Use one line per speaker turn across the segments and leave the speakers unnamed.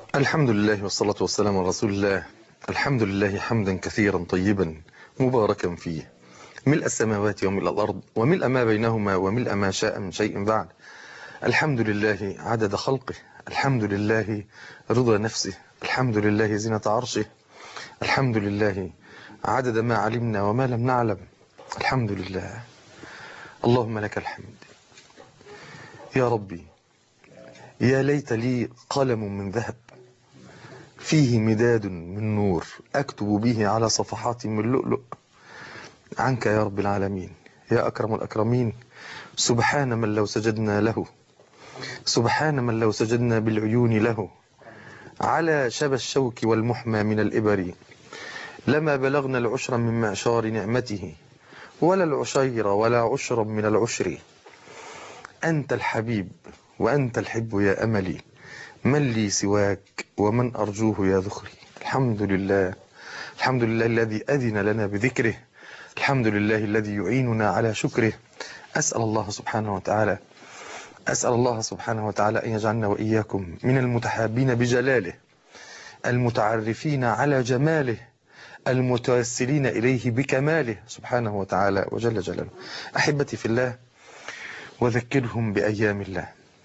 الحمد لله والصلاة والسلام على رسول الله الحمد لله حمدا كثيرا طيبا مباركا فيه ملء السماوات وملء الأرض وملء ما بينهما وملء ما شاء من شيء بعد الحمد لله عدد خلقه الحمد لله رضا نفسه الحمد لله زينة عرشه الحمد لله عدد ما علمنا وما لم نعلم الحمد لله اللهم لك الحمد يا ربي يا ليت لي قلم من ذهب فيه مداد من نور أكتب به على صفحات من لؤلؤ عنك يا رب العالمين يا أكرم الأكرمين سبحان من لو سجدنا له سبحان من لو سجدنا بالعيون له على شبى الشوك والمحمى من الإبر لما بلغنا العشر من معشار نعمته ولا العشير ولا عشرا من العشر أنت الحبيب وأنت الحب يا أملي من لي سواك ومن أرجوه يا ذخري الحمد لله الحمد لله الذي أذن لنا بذكره الحمد لله الذي يعيننا على شكره أسأل الله سبحانه وتعالى أسأل الله سبحانه وتعالى أن يجعلنا وإياكم من المتحابين بجلاله المتعرفين على جماله المتوسلين إليه بكماله سبحانه وتعالى وجل جلاله أحبتي في الله وذكرهم بأيام الله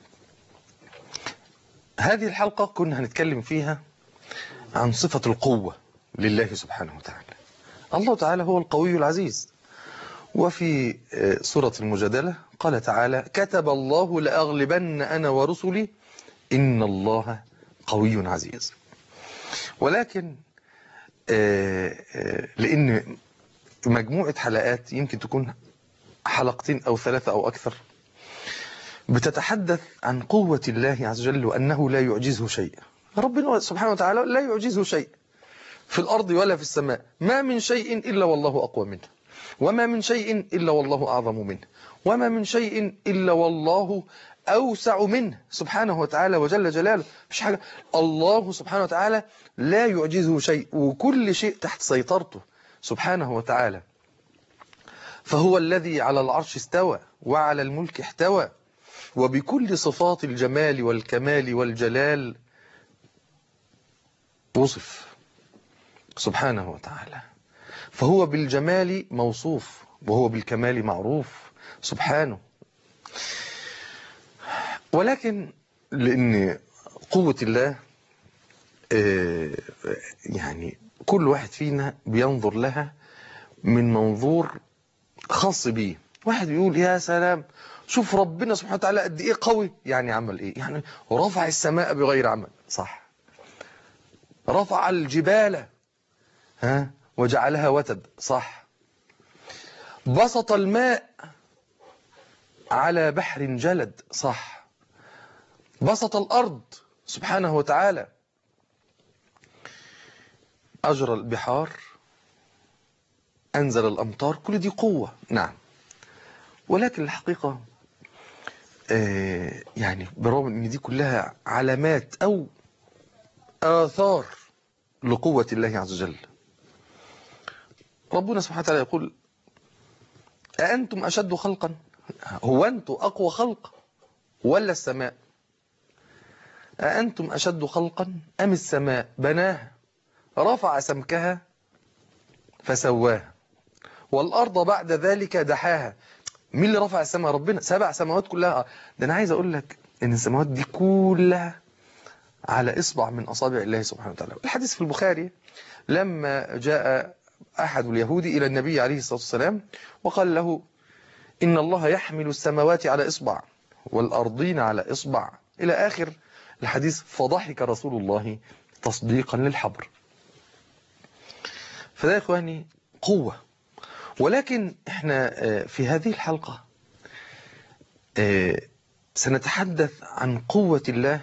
هذه الحلقة كنا هنتكلم فيها عن صفة القوة لله سبحانه وتعالى الله تعالى هو القوي العزيز وفي سورة المجادلة قال تعالى كتب الله لأغلبن أنا ورسلي إن الله قوي عزيز ولكن لأن مجموعة حلقات يمكن تكون حلقتين أو ثلاثة أو أكثر بتتحدث عن قوة الله عز وجل وأنه لا يعجزه شيء ربنا سبحانه وتعالى لا يعجزه شيء في الأرض ولا في السماء ما من شيء إلا والله أقوى منه وما من شيء إلا والله أعظم منه وما من شيء إلا والله أوسع منه سبحانه وتعالى وجل جلاله مش حاجة الله سبحانه وتعالى لا يعجزه شيء وكل شيء تحت سيطرته سبحانه وتعالى فهو الذي على العرش استوى وعلى الملك احتوى وبكل صفات الجمال والكمال والجلال وصف سبحانه وتعالى فهو بالجمال موصوف وهو بالكمال معروف سبحانه ولكن لأن قوة الله يعني كل واحد فينا بينظر لها من منظور خاص بيه واحد يقول يا سلام شوف ربنا سبحانه وتعالى قد ايه قوي يعني عمل ايه يعني رفع السماء بغير عمل صح رفع الجبال ها وجعلها وتد صح بسط الماء على بحر جلد صح بسط الأرض سبحانه وتعالى أجرى البحار أنزل الأمطار كل دي قوة نعم ولكن الحقيقة آه يعني برغم أن دي كلها علامات أو آثار لقوة الله عز وجل ربنا سبحانه وتعالى يقول أأنتم أشد خلقا هو أنتم أقوى خلق ولا السماء أأنتم أشد خلقا أم السماء بناها رفع سمكها فسواها والأرض بعد ذلك دحاها مين اللي رفع السماء ربنا سبع سماوات كلها ده أنا عايز أقول لك إن السماوات دي كلها على إصبع من أصابع الله سبحانه وتعالى الحديث في البخاري لما جاء أحد اليهود إلى النبي عليه الصلاة والسلام وقال له إن الله يحمل السماوات على إصبع والأرضين على إصبع إلى آخر الحديث فضحك رسول الله تصديقا للحبر فده يا إخواني قوة ولكن احنا في هذه الحلقة سنتحدث عن قوة الله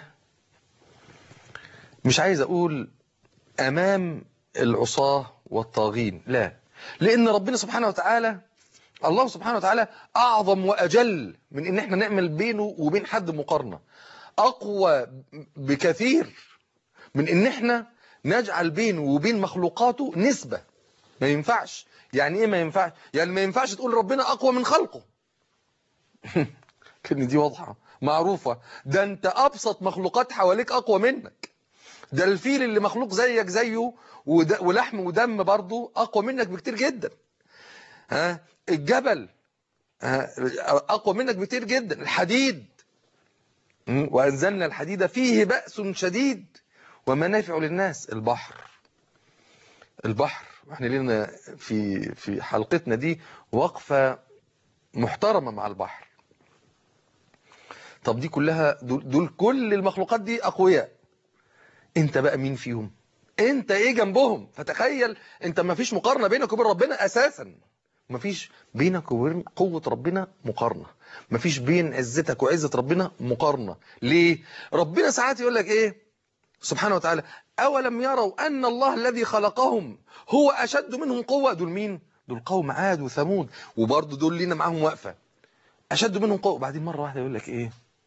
مش عايز أقول أمام العصاة والطاغين لا لأن ربنا سبحانه وتعالى الله سبحانه وتعالى أعظم وأجل من إن احنا نعمل بينه وبين حد مقارنة أقوى بكثير من إن احنا نجعل بينه وبين مخلوقاته نسبة ما ينفعش يعني ايه ما ينفعش يعني ما ينفعش تقول ربنا أقوى من خلقه كلمة دي واضحة معروفة ده انت أبسط مخلوقات حواليك أقوى منك ده الفيل اللي مخلوق زيك زيه ود- ولحم ودم برضه اقوى منك بكتير جدا ها الجبل ها اقوى منك بكتير جدا الحديد م? وانزلنا الحديد فيه بأس شديد ومنافع للناس البحر البحر احنا لنا في في حلقتنا دي وقفة محترمة مع البحر طب دي كلها دول, دول كل المخلوقات دي أقوياء انت بقى مين فيهم انت ايه جنبهم فتخيل انت ما فيش مقارنة بينك وبين ربنا اساسا ما فيش بينك وبين قوة ربنا مقارنة ما فيش بين عزتك وعزة ربنا مقارنة ليه ربنا ساعات يقول لك ايه سبحانه وتعالى أولم يروا أن الله الذي خلقهم هو أشد منهم قوة دول مين دول قوم عاد وثمود وبرضه دول لينا معاهم وقفة أشد منهم قوة بعدين مرة واحدة يقول لك إيه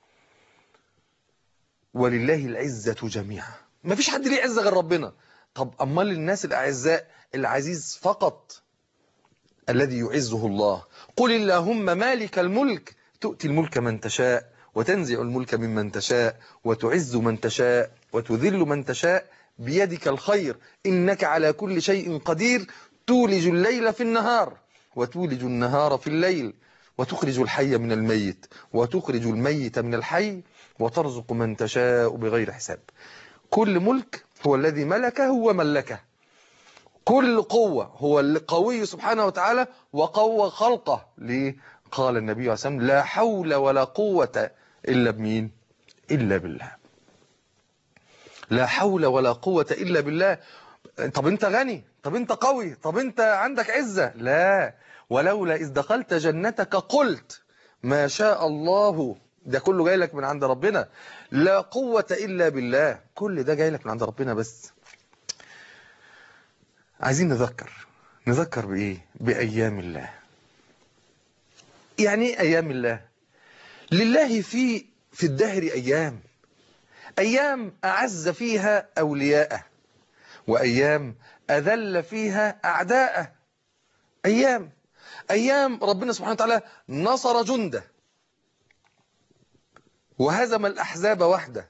ولله العزة جميعا ما فيش حد ليه عزة غير ربنا طب أمال الناس الأعزاء العزيز فقط الذي يعزه الله قل اللهم مالك الملك تؤتي الملك من تشاء وتنزع الملك ممن تشاء وتعز من تشاء وتذل من تشاء بيدك الخير إنك على كل شيء قدير تولج الليل في النهار وتولج النهار في الليل وتخرج الحي من الميت وتخرج الميت من الحي وترزق من تشاء بغير حساب كل ملك هو الذي ملكه وملكه كل قوة هو القوي سبحانه وتعالى وقوى خلقه ليه قال النبي عليه الصلاة والسلام لا حول ولا قوة إلا بمين إلا بالله لا حول ولا قوة إلا بالله طب انت غني طب انت قوي طب انت عندك عزة لا ولولا إذ دخلت جنتك قلت ما شاء الله ده كله جاي لك من عند ربنا لا قوة إلا بالله كل ده جاي لك من عند ربنا بس عايزين نذكر نذكر بإيه بأيام الله يعني ايه أيام الله لله في في الدهر أيام أيام أعز فيها أولياءه وأيام أذل فيها أعداءه أيام أيام ربنا سبحانه وتعالى نصر جنده وهزم الأحزاب وحده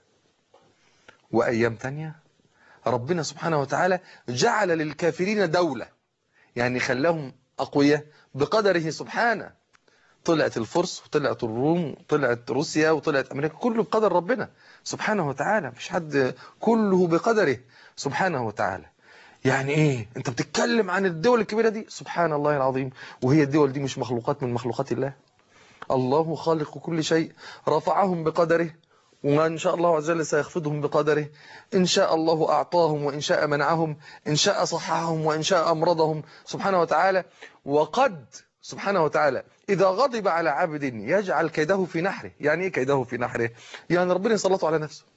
وأيام تانية ربنا سبحانه وتعالى جعل للكافرين دولة يعني خلاهم أقوياء بقدره سبحانه طلعت الفرس وطلعت الروم وطلعت روسيا وطلعت أمريكا كله بقدر ربنا سبحانه وتعالى مفيش حد كله بقدره سبحانه وتعالى يعني ايه انت بتتكلم عن الدول الكبيرة دي سبحان الله العظيم وهي الدول دي مش مخلوقات من مخلوقات الله الله خالق كل شيء رفعهم بقدره وإن شاء الله عز وجل سيخفضهم بقدره إن شاء الله أعطاهم وإن شاء منعهم إن شاء صححهم وإن شاء أمرضهم سبحانه وتعالى وقد سبحانه وتعالى إذا غضب على عبد يجعل كيده في نحره يعني إيه كيده في نحره يعني ربنا يسلطه على نفسه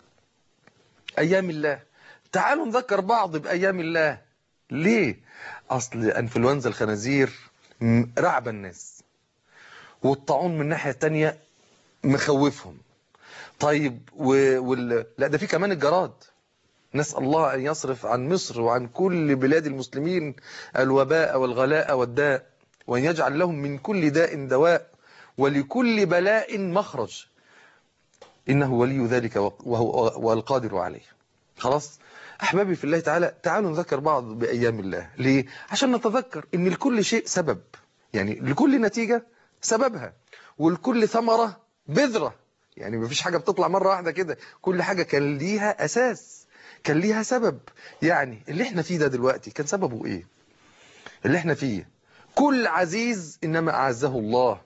أيام الله تعالوا نذكر بعض بأيام الله ليه أصل أنفلونزا الخنازير رعب الناس والطاعون من الناحية التانية مخوفهم طيب و... وال... لا ده في كمان الجراد نسأل الله أن يصرف عن مصر وعن كل بلاد المسلمين الوباء والغلاء والداء وأن يجعل لهم من كل داء دواء ولكل بلاء مخرج إنه ولي ذلك وهو والقادر عليه خلاص أحبابي في الله تعالى تعالوا نذكر بعض بأيام الله ليه؟ عشان نتذكر إن لكل شيء سبب يعني لكل نتيجة سببها ولكل ثمرة بذرة يعني مفيش حاجة بتطلع مرة واحدة كده كل حاجة كان ليها أساس كان ليها سبب يعني اللي احنا فيه ده دلوقتي كان سببه ايه اللي احنا فيه كل عزيز إنما أعزه الله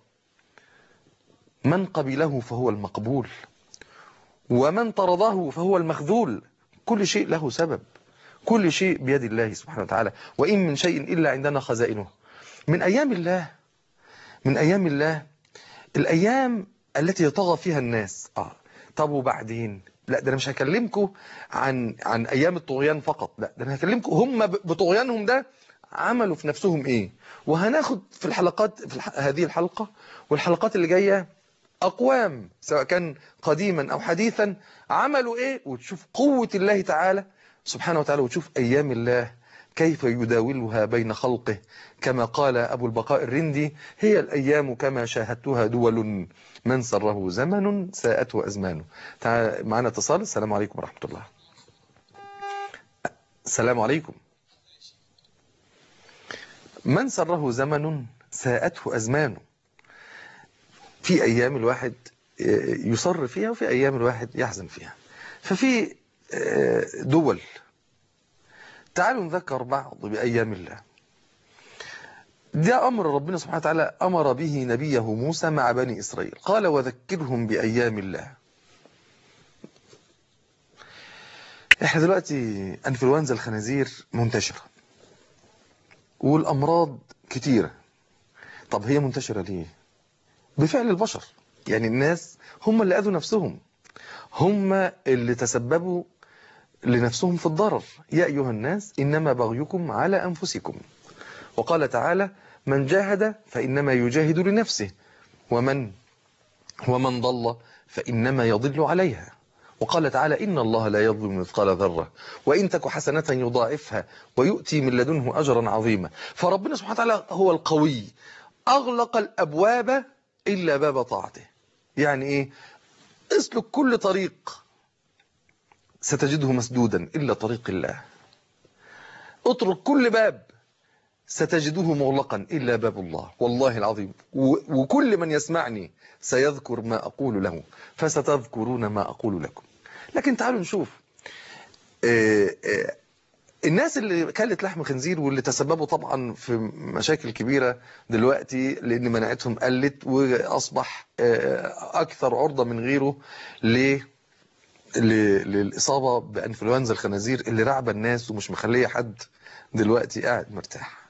من قبله فهو المقبول ومن طرده فهو المخذول كل شيء له سبب كل شيء بيد الله سبحانه وتعالى وإن من شيء إلا عندنا خزائنه من أيام الله من أيام الله الأيام التي يطغى فيها الناس آه. طب وبعدين لا ده أنا مش هكلمكم عن عن أيام الطغيان فقط لا ده أنا هكلمكم هم بطغيانهم ده عملوا في نفسهم إيه وهناخد في الحلقات في الح... هذه الحلقة والحلقات اللي جاية أقوام سواء كان قديما أو حديثا عملوا إيه وتشوف قوة الله تعالى سبحانه وتعالى وتشوف أيام الله كيف يداولها بين خلقه كما قال أبو البقاء الرندي هي الأيام كما شاهدتها دول من سره زمن ساءته أزمانه معنا اتصال السلام عليكم ورحمة الله السلام عليكم من سره زمن ساءته أزمانه في أيام الواحد يصر فيها وفي أيام الواحد يحزن فيها ففي دول تعالوا نذكر بعض بأيام الله ده أمر ربنا سبحانه وتعالى أمر به نبيه موسى مع بني إسرائيل قال وذكرهم بأيام الله احنا دلوقتي انفلونزا الخنازير منتشرة والأمراض كتيرة طب هي منتشرة ليه بفعل البشر يعني الناس هم اللي أذوا نفسهم هم اللي تسببوا لنفسهم في الضرر يا أيها الناس إنما بغيكم على أنفسكم وقال تعالى من جاهد فإنما يجاهد لنفسه ومن ومن ضل فإنما يضل عليها وقال تعالى إن الله لا يظلم مثقال ذرة وإن تك حسنة يضاعفها ويؤتي من لدنه أجرا عظيما فربنا سبحانه وتعالى هو القوي أغلق الأبواب إلا باب طاعته يعني إيه اسلك كل طريق ستجده مسدودا إلا طريق الله اترك كل باب ستجده مغلقا إلا باب الله والله العظيم وكل من يسمعني سيذكر ما أقول له فستذكرون ما أقول لكم لكن تعالوا نشوف الناس اللي كلت لحم خنزير واللي تسببوا طبعا في مشاكل كبيرة دلوقتي لأن مناعتهم قلت وأصبح أكثر عرضة من غيره ل للإصابة بأنفلونزا الخنازير اللي رعبة الناس ومش مخلية حد دلوقتي قاعد مرتاح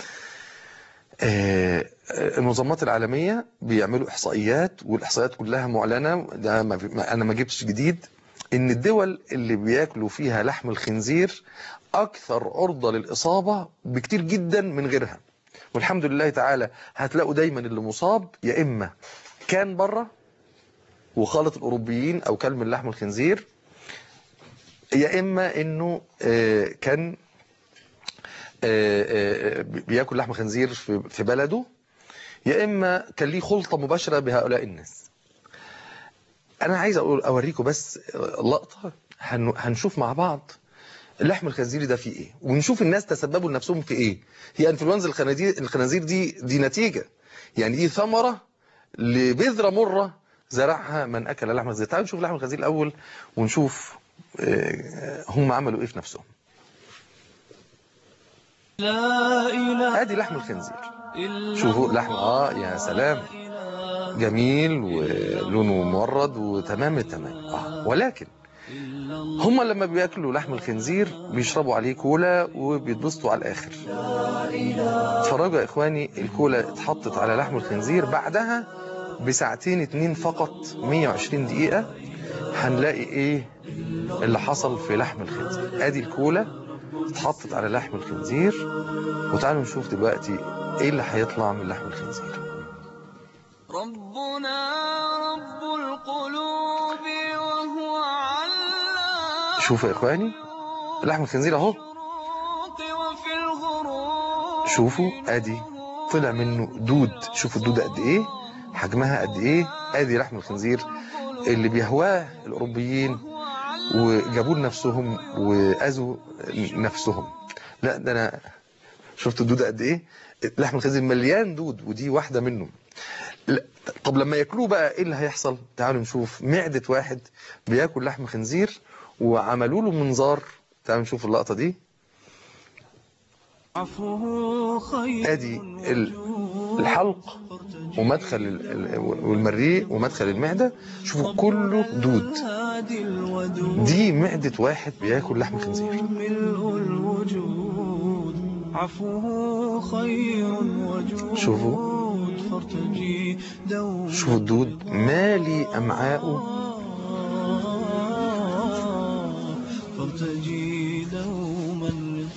المنظمات العالمية بيعملوا إحصائيات والإحصائيات كلها معلنة ده ما أنا ما جبتش جديد إن الدول اللي بياكلوا فيها لحم الخنزير أكثر عرضة للإصابة بكتير جدا من غيرها والحمد لله تعالى هتلاقوا دايما اللي مصاب يا إما كان بره وخالط الأوروبيين أو كلب من لحم الخنزير يا إما إنه كان بياكل لحم خنزير في بلده يا إما كان ليه خلطة مباشرة بهؤلاء الناس أنا عايز أقول أوريكم بس لقطة هنشوف مع بعض اللحم الخنزيري ده فيه إيه ونشوف الناس تسببوا لنفسهم في إيه هي أنفلونزا الخنازير الخنازير دي دي نتيجة يعني دي ثمرة لبذرة مرة زرعها من أكل لحم الخنزير تعالوا نشوف لحم الخنزير الأول ونشوف هم عملوا إيه في نفسهم ادي لحم الخنزير شوفوا لحم اه يا سلام جميل ولونه مورد وتمام التمام اه ولكن هم لما بياكلوا لحم الخنزير بيشربوا عليه كولا وبيتبسطوا على الاخر اتفرجوا يا اخواني الكولا اتحطت على لحم الخنزير بعدها بساعتين اتنين فقط 120 دقيقة هنلاقي ايه اللي حصل في لحم الخنزير ادي الكولا اتحطت على لحم الخنزير وتعالوا نشوف دلوقتي ايه اللي هيطلع من لحم الخنزير
ربنا رب القلوب وهو علام
شوفوا يا اخواني لحم الخنزير اهو
الشروق وفي الغروب
شوفوا ادي طلع منه دود شوفوا الدودة قد ايه حجمها قد ايه ادي لحم الخنزير اللي بيهواه الاوروبيين وجابوا لنفسهم واذوا نفسهم لا ده انا شفت الدودة قد ايه لحم الخنزير مليان دود ودي واحدة منهم لا، طب لما ياكلوه بقى ايه اللي هيحصل تعالوا نشوف معدة واحد بياكل لحم خنزير وعملوا له منظار تعالوا نشوف اللقطة دي
عفوه خير
ادي ال- الحلق ومدخل ال- ال- والمريء ومدخل المعدة شوفوا كله دود
هادي الودود
دي معدة واحد بياكل لحم خنزير
ملء الوجود عفوه خير وجود
شوفوا.
فارتجي دوما
شوفوا الدود مالي أمعاؤه
فارتجي دوما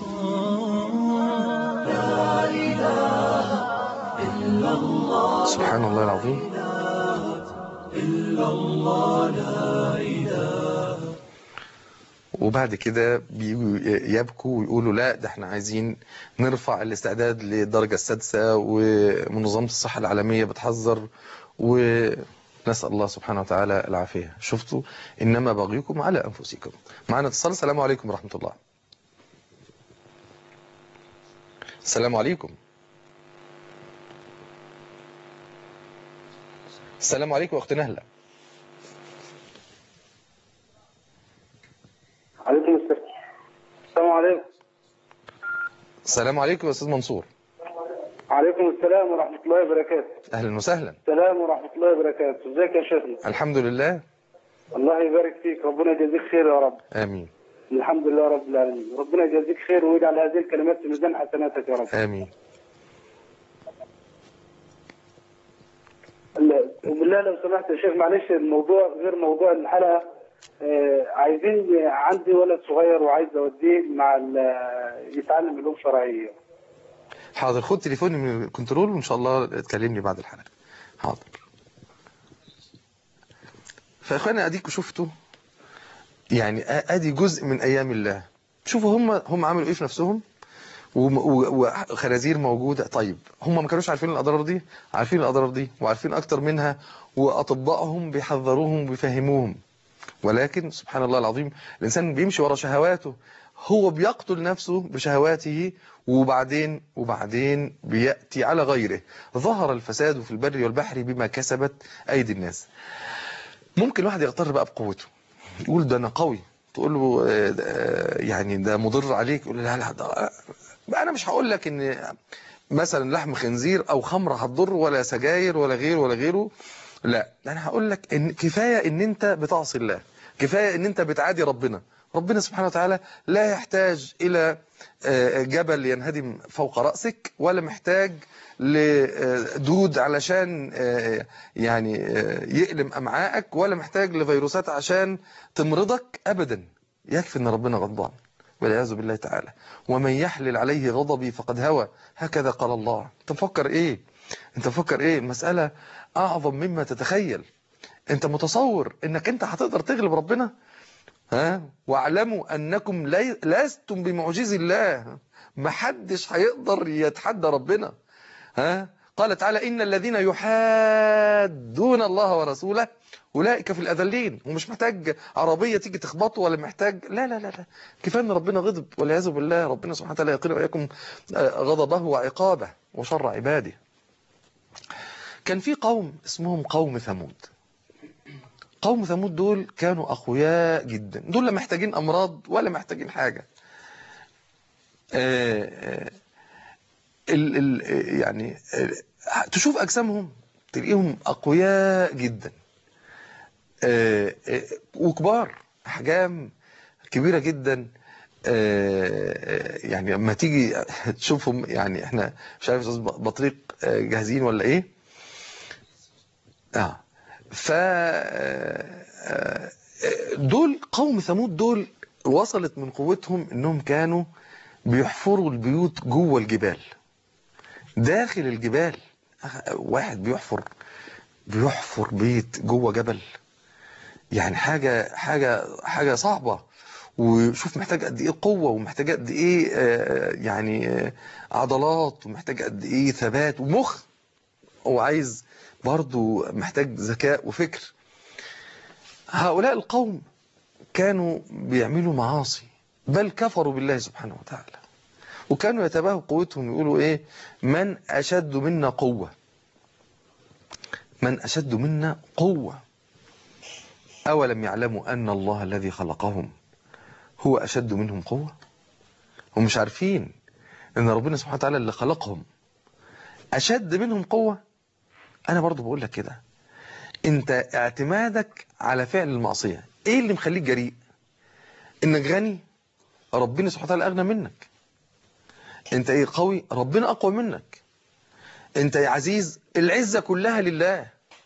سبحان الله العظيم وبعد كده بيجوا يبكوا ويقولوا لا ده احنا عايزين نرفع الاستعداد للدرجة السادسة ومنظمة الصحة العالمية بتحذر ونسأل الله سبحانه وتعالى العافية شفتوا إنما بغيكم على أنفسكم معنا اتصال السلام عليكم ورحمة الله السلام عليكم السلام عليكم اخت نهله
عليكم السلام السلام عليكم
السلام عليكم يا استاذ منصور
عليكم السلام ورحمة الله وبركاته
اهلا وسهلا
السلام ورحمة الله وبركاته ازيك يا شيخنا
الحمد لله
الله يبارك فيك ربنا يجازيك خير يا رب
امين
الحمد لله رب العالمين ربنا يجازيك خير ويجعل هذه الكلمات في ميزان حسناتك يا رب
امين
لا، وبالله لو سمحت يا شيخ معلش الموضوع غير موضوع الحلقة آه، عايزين عندي ولد صغير وعايز اوديه مع ال- يتعلم علوم شرعية
حاضر خد تليفوني من الكنترول وان شاء الله تكلمني بعد الحلقه حاضر فاخوانا اديكوا شفتوا يعني آ- ادي جزء من ايام الله شوفوا هم هم عملوا ايه في نفسهم وم- و- وخنازير موجوده طيب هم ما كانوش عارفين الاضرار دي عارفين الاضرار دي وعارفين اكتر منها واطبائهم بيحذروهم وبيفهموهم ولكن سبحان الله العظيم الانسان بيمشي ورا شهواته هو بيقتل نفسه بشهواته وبعدين وبعدين بياتي على غيره ظهر الفساد في البر والبحر بما كسبت ايدي الناس ممكن الواحد يغتر بقى بقوته يقول ده انا قوي تقول له آه، ده- آه، يعني ده مضر عليك يقول لا لا ده بقى انا مش هقول لك ان مثلا لحم خنزير او خمره هتضر ولا سجاير ولا غيره ولا غيره لا انا هقول لك ان كفايه ان انت بتعصي الله كفايه ان انت بتعادي ربنا ربنا سبحانه وتعالى لا يحتاج الى آه، جبل ينهدم فوق راسك ولا محتاج لدود علشان آه، يعني آه، يألم امعائك ولا محتاج لفيروسات عشان تمرضك ابدا يكفي ان ربنا غضبان والعياذ بالله تعالى ومن يحلل عليه غضبي فقد هوى هكذا قال الله انت مفكر ايه انت مفكر ايه المسألة اعظم مما تتخيل انت متصور انك انت هتقدر تغلب ربنا ها واعلموا انكم لي- لستم بمعجز الله محدش هيقدر يتحدى ربنا ها قال تعالى ان الذين يحادون الله ورسوله اولئك في الاذلين ومش محتاج عربيه تيجي تخبطه ولا محتاج لا لا لا لا كفايه ان ربنا غضب والعياذ بالله ربنا سبحانه وتعالى يقين واياكم آه، غضبه وعقابه وشر عباده كان في قوم اسمهم قوم ثمود قوم ثمود دول كانوا اقوياء جدا دول لا محتاجين امراض ولا محتاجين حاجه آه، آه، ال ال يعني آه، تشوف اجسامهم تلاقيهم اقوياء جدا آه، آه، وكبار احجام كبيره جدا آه، آه، يعني لما تيجي تشوفهم يعني احنا مش عارف استاذ بطريق آه، جاهزين ولا ايه اه ف آه، آه، دول قوم ثمود دول وصلت من قوتهم انهم كانوا بيحفروا البيوت جوه الجبال داخل الجبال واحد بيحفر بيحفر بيت جوه جبل يعني حاجة حاجة حاجة صعبة وشوف محتاج قد ايه قوة ومحتاج قد ايه آه، يعني آه، عضلات ومحتاج قد ايه ثبات ومخ وعايز برضو محتاج ذكاء وفكر هؤلاء القوم كانوا بيعملوا معاصي بل كفروا بالله سبحانه وتعالى وكانوا يتباهوا قوتهم يقولوا ايه من اشد منا قوة من اشد منا قوة اولم يعلموا ان الله الذي خلقهم هو اشد منهم قوة هم مش عارفين ان ربنا سبحانه وتعالى اللي خلقهم اشد منهم قوة انا برضو بقول لك كده انت اعتمادك على فعل المعصية ايه اللي مخليك جريء انك غني ربنا سبحانه وتعالى اغنى منك انت ايه قوي ربنا اقوى منك انت يا عزيز العزة كلها لله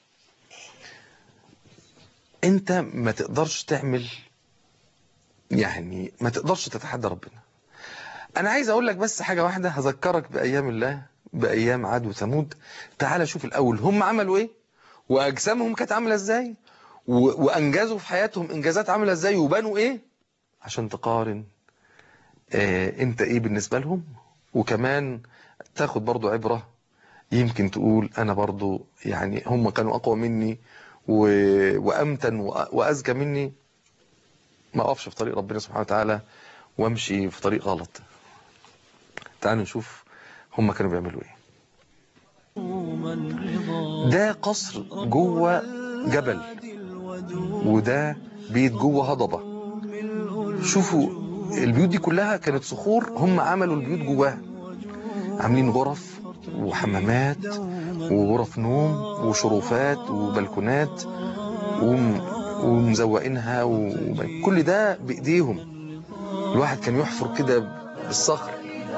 انت ما تقدرش تعمل يعني ما تقدرش تتحدى ربنا انا عايز اقول لك بس حاجة واحدة هذكرك بايام الله بايام عاد وثمود تعال شوف الاول هم عملوا ايه واجسامهم كانت عامله ازاي و- وانجزوا في حياتهم انجازات عامله ازاي وبنوا ايه عشان تقارن آه انت ايه بالنسبه لهم وكمان تاخد برضو عبره يمكن تقول انا برضو يعني هم كانوا اقوى مني و... وامتن وأ- واذكى مني ما اقفش في طريق ربنا سبحانه وتعالى وامشي في طريق غلط تعالوا نشوف هم كانوا بيعملوا ايه
من رضا
ده قصر جوه جبل وده بيت جوه هضبة شوفوا البيوت دي كلها كانت صخور هم عملوا البيوت جواها عاملين غرف وحمامات وغرف نوم وشرفات وبلكونات وم- ومزوقينها وكل ده بإيديهم الواحد كان يحفر كده بالصخر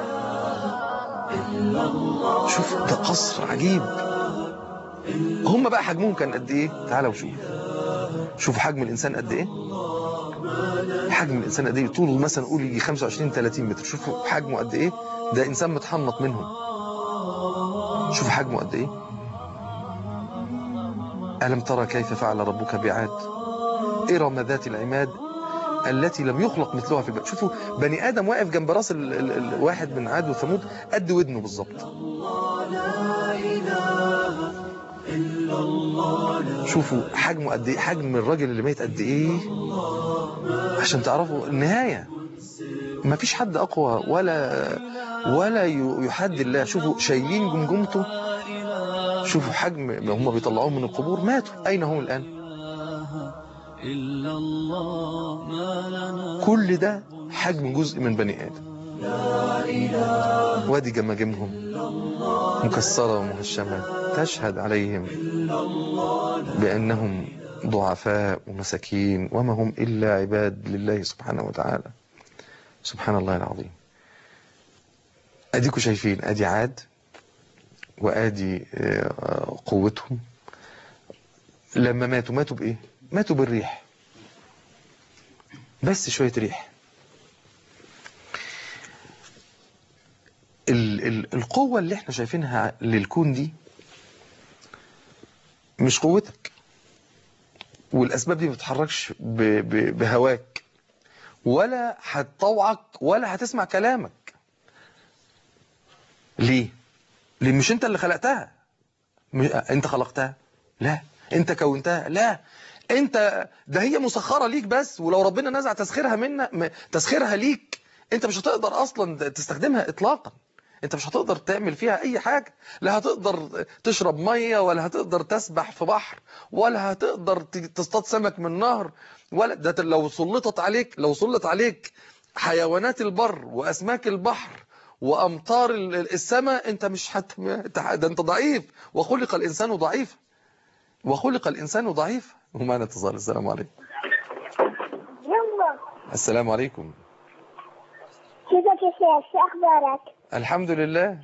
شوف ده قصر عجيب هم بقى حجمهم كان قد ايه تعالوا شوف شوفوا حجم الانسان قد ايه حجم الانسان قد ايه طوله مثلا قول يجي 25 30 متر شوفوا حجمه قد ايه ده انسان متحنط منهم شوفوا حجمه قد ايه الم ترى كيف فعل ربك بعاد ارم ذات العماد التي لم يخلق مثلها في البلد شوفوا بني ادم واقف جنب راس ال- ال- ال- الواحد من عاد وثمود قد ودنه بالظبط شوفوا حجمه قد ايه حجم الراجل اللي ميت قد ايه عشان تعرفوا النهايه ما فيش حد اقوى ولا ولا ي- يحد الله شوفوا شايلين جمجمته شوفوا حجم ما هم بيطلعوهم من القبور ماتوا اين هم الان
إلا الله ما لنا
كل ده حجم جزء من بني ادم وادي جماجمهم مكسره ومهشمه تشهد عليهم بانهم ضعفاء ومساكين وما هم الا عباد لله سبحانه وتعالى سبحان الله العظيم اديكوا شايفين ادي عاد وادي آه، قوتهم لما ماتوا ماتوا بايه ماتوا بالريح بس شويه ريح ال ال القوة اللي احنا شايفينها للكون دي مش قوتك والأسباب دي ما بتتحركش ب- ب- بهواك ولا هتطوعك ولا هتسمع كلامك ليه؟ ليه مش انت اللي خلقتها م- انت خلقتها لا انت كونتها لا انت ده هي مسخرة ليك بس ولو ربنا نزع تسخيرها منا م- تسخيرها ليك انت مش هتقدر اصلا تستخدمها اطلاقا انت مش هتقدر تعمل فيها اي حاجة لا هتقدر تشرب مية ولا هتقدر تسبح في بحر ولا هتقدر ت- تصطاد سمك من نهر ولا ده لو سلطت عليك لو سلط عليك حيوانات البر واسماك البحر وامطار ال- السماء انت مش هت... ده انت ضعيف وخلق الانسان ضعيفا وخلق الانسان ضعيفا ومعنا اتصال السلام عليكم
يلا
السلام عليكم
كيفك يا شيخ شو اخبارك؟
الحمد لله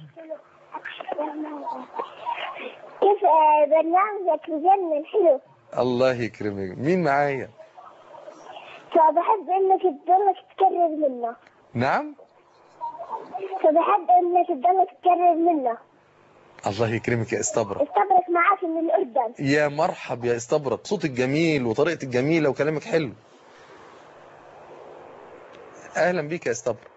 كيف آه، برنامجك بجنن حلو
الله يكرمك مين معايا
فبحب انك تضلك تكرر منه
نعم
فبحب انك تضلك تكرر منه
الله يكرمك يا استبرق
استبرك معاك من الاردن
يا مرحب يا استبرق صوتك جميل وطريقتك جميلة وكلامك حلو اهلا بيك يا استبرق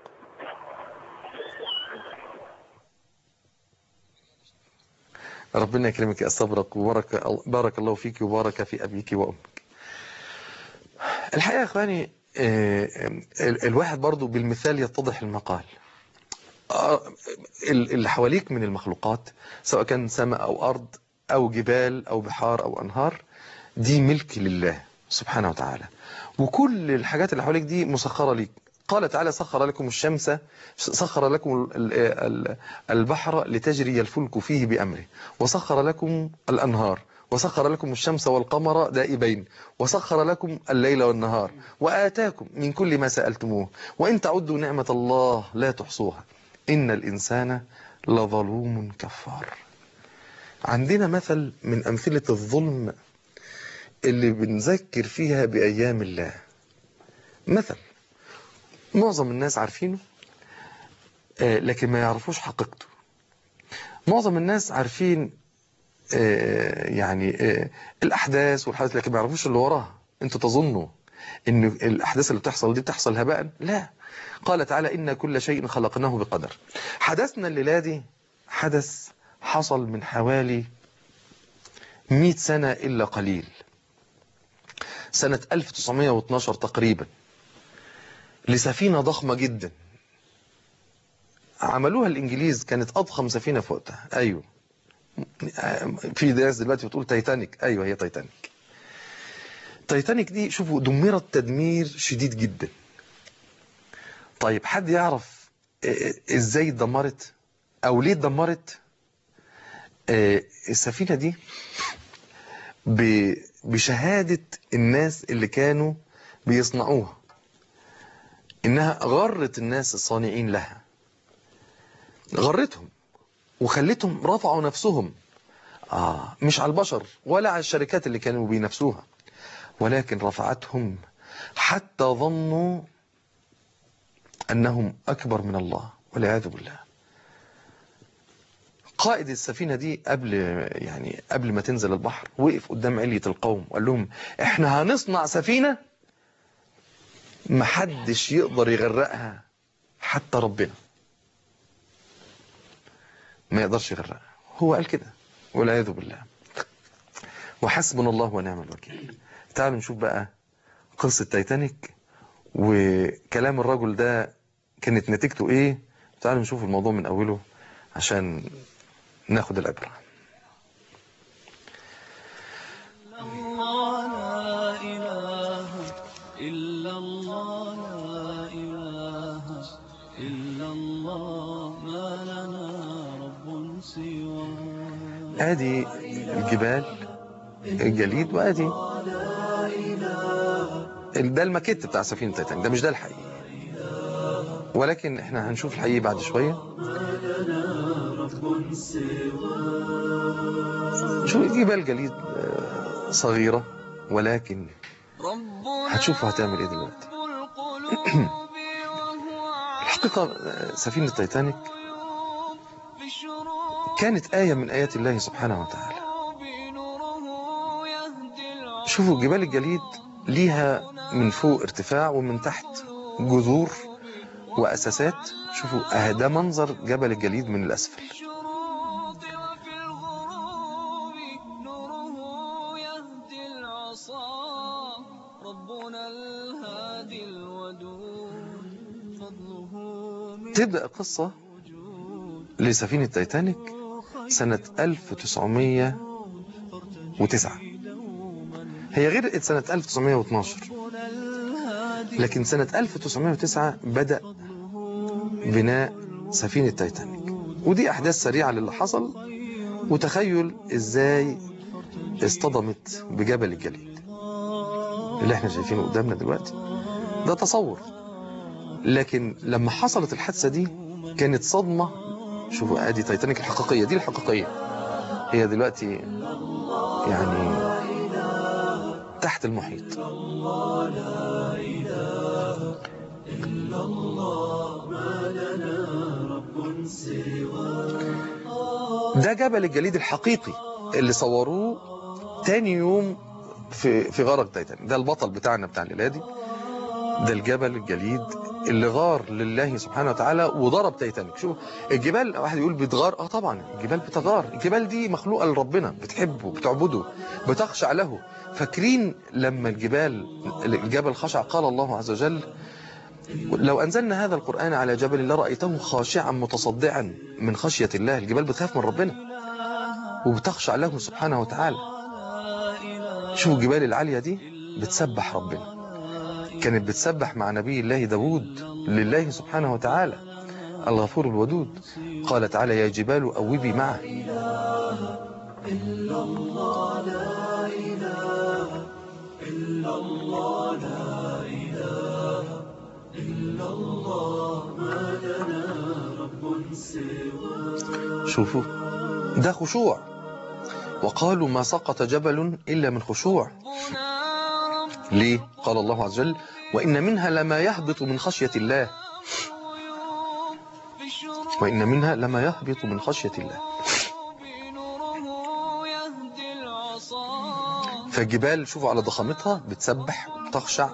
ربنا يكرمك يا استبرق وبارك بارك الله فيك وبارك في ابيك وامك الحقيقه يا اخواني آه، ال- الواحد برضو بالمثال يتضح المقال آه، ال- اللي حواليك من المخلوقات سواء كان سماء أو أرض أو جبال أو بحار أو أنهار دي ملك لله سبحانه وتعالى وكل الحاجات اللي حواليك دي مسخرة ليك قال تعالى سخر لكم الشمس سخر لكم ال- ال- البحر لتجري الفلك فيه بأمره وسخر لكم الأنهار وسخر لكم الشمس والقمر دائبين وسخر لكم الليل والنهار وآتاكم من كل ما سألتموه وإن تعدوا نعمة الله لا تحصوها إن الإنسان لظلوم كفار عندنا مثل من أمثلة الظلم اللي بنذكر فيها بأيام الله مثل معظم الناس عارفينه آه، لكن ما يعرفوش حقيقته معظم الناس عارفين آه، يعني آه، الأحداث والحدث لكن ما يعرفوش اللي وراها انتوا تظنوا ان الأحداث اللي بتحصل دي بتحصل هباء لا قال تعالى إن كل شيء خلقناه بقدر حدثنا الليلة دي حدث حصل من حوالي 100 سنة إلا قليل سنة 1912 تقريبا لسفينة ضخمة جدا عملوها الانجليز كانت اضخم سفينه في وقتها ايوه في ناس دلوقتي بتقول تايتانيك ايوه هي تايتانيك تايتانيك دي شوفوا دمرت تدمير شديد جدا طيب حد يعرف آه، ازاي اتدمرت او ليه اتدمرت آه، السفينه دي ب- بشهاده الناس اللي كانوا بيصنعوها انها غرت الناس الصانعين لها غرتهم وخلتهم رفعوا نفسهم آه مش على البشر ولا على الشركات اللي كانوا بينافسوها ولكن رفعتهم حتى ظنوا أنهم أكبر من الله والعياذ بالله قائد السفينة دي قبل يعني قبل ما تنزل البحر وقف قدام علية القوم وقال لهم احنا هنصنع سفينة محدش يقدر يغرقها حتى ربنا ما يقدرش يغرقها هو قال كده والعياذ بالله وحسبنا الله ونعم الوكيل تعالوا نشوف بقى قصة تايتانيك وكلام الرجل ده كانت نتيجته ايه تعالوا نشوف الموضوع من اوله عشان ناخد العبرة
الله لا إله إلا الله لا إله إلا الله ما لنا رب سواه
ادي الجبال الجليد وادي ده الماكيت بتاع سفينة تايتانيك ده مش ده الحقيقي ولكن احنا هنشوف الحقيقي بعد شوية شوف جبال جليد آه، صغيرة ولكن
ربنا
هتشوفوا هتعمل ايه دلوقتي
رب القلوب وهو
الحقيقة آه، سفينة تايتانيك
بشروق
كانت آية من آيات الله سبحانه وتعالى
بنوره يهدي العصا
شوفوا جبال الجليد ليها من فوق ارتفاع ومن تحت جذور وأساسات شوفوا آه، ده منظر جبل الجليد من الأسفل
الشروق وفي الغروب نوره يهدي العصا ربنا الهادي الودود فضله من
تبدأ القصة لسفينة تايتانيك سنة 1909 هي غرقت سنة 1912 لكن سنة 1909 بدأ بناء سفينة تايتانيك ودي أحداث سريعة للي حصل وتخيل إزاي اصطدمت بجبل الجليد اللي احنا شايفينه قدامنا دلوقتي ده تصور لكن لما حصلت الحادثة دي كانت صدمة شوفوا ادي تايتانيك الحقيقية دي الحقيقية هي دلوقتي يعني تحت المحيط ده جبل الجليد الحقيقي اللي صوروه تاني يوم في في غرق تايتانيك ده البطل بتاعنا بتاع الليله دي ده الجبل الجليد اللي غار لله سبحانه وتعالى وضرب تايتانيك شوف الجبال واحد يقول بتغار اه طبعا الجبال بتغار الجبال دي مخلوقه لربنا بتحبه بتعبده بتخشع له فاكرين لما الجبال الجبل خشع قال الله عز وجل لو أنزلنا هذا القرآن على جبل لرأيته خاشعا متصدعا من خشية الله الجبال بتخاف من ربنا وبتخشع له سبحانه وتعالى شوفوا الجبال العالية دي بتسبح ربنا كانت بتسبح مع نبي الله داود لله سبحانه وتعالى الغفور الودود قال تعالى يا جبال أوبي معه شوفوا ده خشوع وقالوا ما سقط جبل إلا من خشوع ليه؟ قال الله عز وجل وإن منها لما يهبط من خشية الله وإن منها لما يهبط من خشية الله
بنوره يهدي العصا
فالجبال شوفوا على ضخامتها بتسبح وبتخشع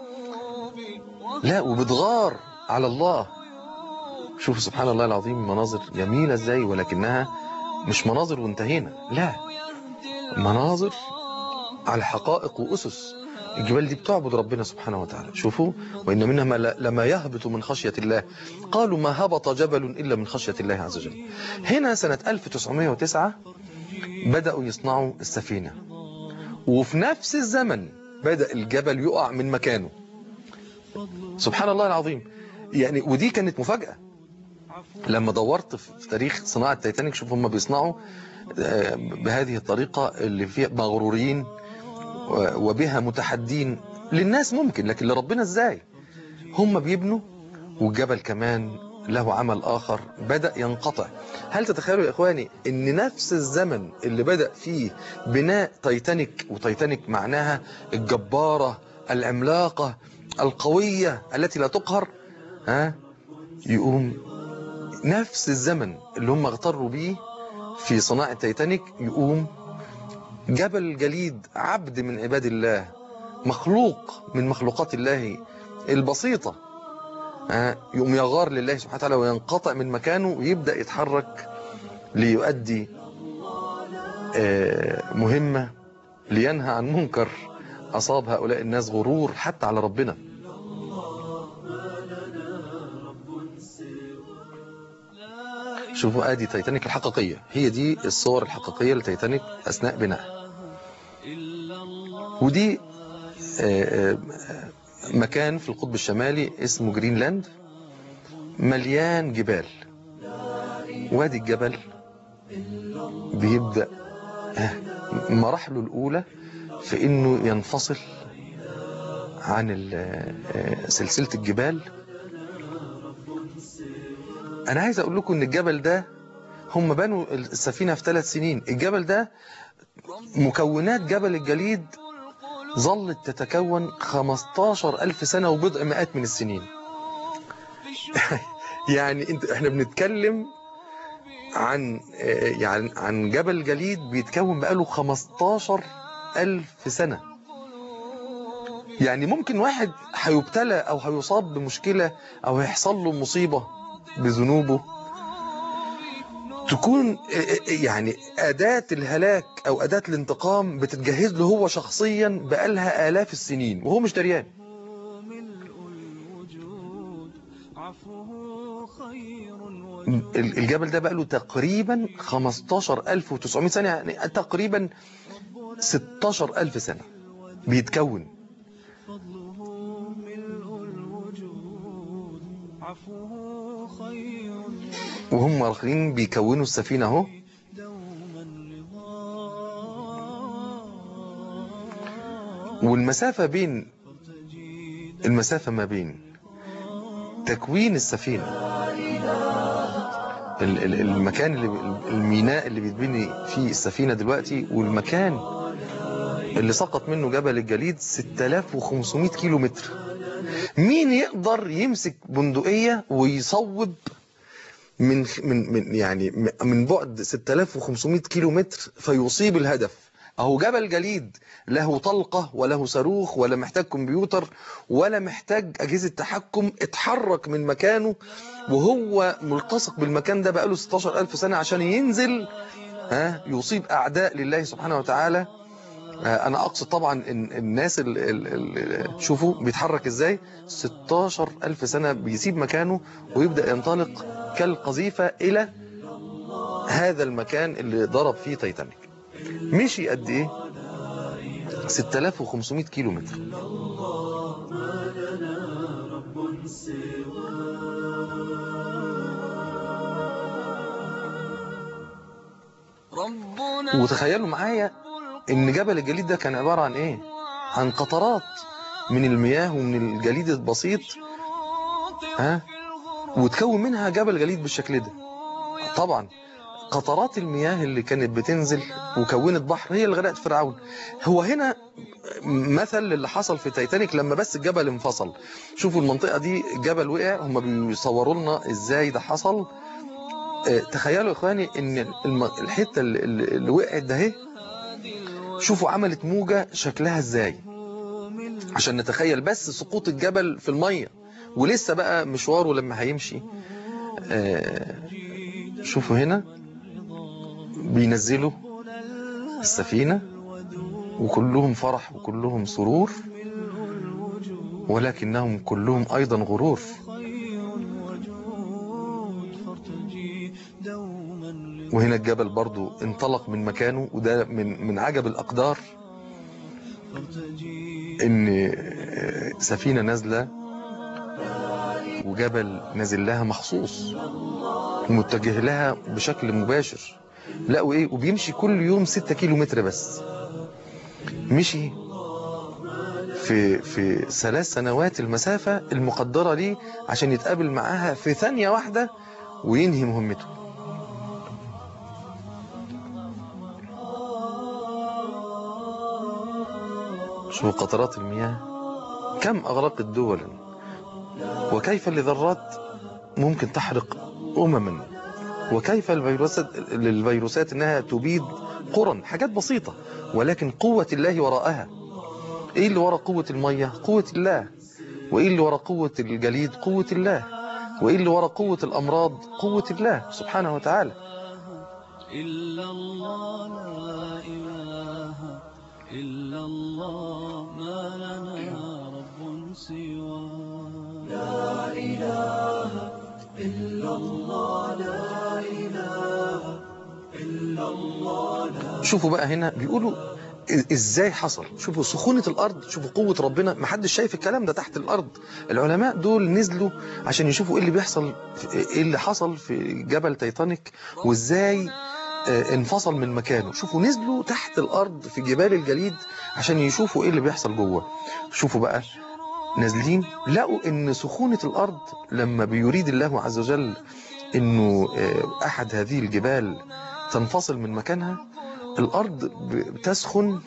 لا وبتغار على الله شوفوا سبحان الله العظيم مناظر جميلة ازاي ولكنها مش مناظر وانتهينا لا مناظر على حقائق وأسس الجبال دي بتعبد ربنا سبحانه وتعالى شوفوا وإن منها ما ل- لما يهبط من خشية الله قالوا ما هبط جبل إلا من خشية الله عز وجل هنا سنة 1909 بدأوا يصنعوا السفينة وفي نفس الزمن بدأ الجبل يقع من مكانه سبحان الله العظيم يعني ودي كانت مفاجأة لما دورت في في تاريخ صناعة تايتانيك شوف هم بيصنعوا آه، بهذه الطريقة اللي فيها مغرورين و- وبها متحدين للناس ممكن لكن لربنا ازاي هم بيبنوا والجبل كمان له عمل آخر بدأ ينقطع هل تتخيلوا يا إخواني أن نفس الزمن اللي بدأ فيه بناء تايتانيك وتايتانيك معناها الجبارة العملاقة القوية التي لا تقهر ها يقوم نفس الزمن اللي هم اغتروا بيه في صناعة تايتانيك يقوم جبل جليد عبد من عباد الله مخلوق من مخلوقات الله البسيطة آه، يقوم يغار لله سبحانه وتعالى وينقطع من مكانه ويبدأ يتحرك ليؤدي آه، مهمة لينهى عن منكر أصاب هؤلاء الناس غرور حتى على ربنا شوفوا ادي تايتانيك الحقيقية هي دي الصور الحقيقية لتايتانيك أثناء بنائها ودي آه، آه، مكان في القطب الشمالي اسمه جرينلاند مليان جبال وادي الجبل بيبدأ آه، مراحله الأولى في إنه ينفصل عن ال- آه، سلسلة الجبال أنا عايز أقول لكم إن الجبل ده هم بنوا السفينة في ثلاث سنين الجبل ده مكونات جبل الجليد ظلت تتكون 15 ألف سنة وبضع مئات من السنين يعني انت احنا بنتكلم عن آه، يعني عن جبل جليد بيتكون بقاله 15 ألف سنة يعني ممكن واحد هيبتلى أو هيصاب بمشكلة أو هيحصل له مصيبة بذنوبه تكون آه، آه، يعني أداة الهلاك أو أداة الانتقام بتتجهز له هو شخصيا بقالها آلاف السنين وهو مش دريان ال- الجبل ده بقاله تقريبا 15900 سنة يعني تقريبا 16000 سنة بيتكون وهم راخرين بيكونوا السفينة اهو والمسافة بين المسافة ما بين تكوين السفينة ال- ال- المكان اللي الميناء اللي بيتبني فيه السفينة دلوقتي والمكان اللي سقط منه جبل الجليد 6500 كيلو متر مين يقدر يمسك بندقية ويصوب من من من يعني من بعد 6500 كيلو متر فيصيب الهدف اهو جبل جليد له طلقة وله صاروخ ولا محتاج كمبيوتر ولا محتاج أجهزة تحكم اتحرك من مكانه وهو ملتصق بالمكان ده بقاله 16000 سنة عشان ينزل ها يصيب أعداء لله سبحانه وتعالى آه، أنا أقصد طبعا إن الناس ال ال ال شوفوا بيتحرك إزاي 16000 سنة بيسيب مكانه ويبدأ ينطلق كالقذيفة إلى هذا المكان اللي ضرب فيه تايتانيك مشي قد إيه 6500 كيلو متر
ربنا
وتخيلوا معايا ان جبل الجليد ده كان عبارة عن ايه عن قطرات من المياه ومن الجليد البسيط ها وتكون منها جبل جليد بالشكل ده طبعا قطرات المياه اللي كانت بتنزل وكونت بحر هي اللي غرقت فرعون هو هنا مثل اللي حصل في تايتانيك لما بس الجبل انفصل شوفوا المنطقة دي الجبل وقع هم بيصوروا لنا ازاي ده حصل آه، تخيلوا يا اخواني ان الم- الحتة اللي, اللي اللي وقعت ده اهي شوفوا عملت موجة شكلها ازاي عشان نتخيل بس سقوط الجبل في المية ولسه بقى مشواره لما هيمشي آه، شوفوا هنا بينزلوا السفينة وكلهم فرح وكلهم سرور ولكنهم كلهم أيضا غرور
خير وجود فارتجي دوما
وهنا الجبل برضو انطلق من مكانه وده من من عجب الأقدار
فارتجي
ان سفينة نازلة وجبل نازل لها مخصوص ومتجه لها بشكل مباشر لا وايه وبيمشي كل يوم 6 كيلو متر بس مشي في في ثلاث سنوات المسافة المقدرة ليه عشان يتقابل معاها في ثانية واحدة وينهي مهمته شو قطرات المياه كم أغرقت دولا وكيف لذرات ممكن تحرق أمما وكيف الفيروسات للفيروسات أنها تبيد قرى حاجات بسيطة ولكن قوة الله وراءها إيه اللي وراء قوة المية قوة الله وإيه اللي وراء قوة الجليد قوة الله وإيه اللي وراء قوة الأمراض قوة الله سبحانه وتعالى
إلا الله لا إله إلا الله ما لنا رب سواه
شوفوا بقى هنا بيقولوا إ- ازاي حصل شوفوا سخونة الارض شوفوا قوة ربنا محدش شايف الكلام ده تحت الارض العلماء دول نزلوا عشان يشوفوا ايه اللي بيحصل في- ايه اللي حصل في جبل تيتانيك وازاي آه، انفصل من مكانه شوفوا نزلوا تحت الارض في جبال الجليد عشان يشوفوا ايه اللي بيحصل جوه شوفوا بقى نازلين لقوا ان سخونة الارض لما بيريد الله عز وجل انه آه، احد هذه الجبال تنفصل من مكانها الارض ب- بتسخن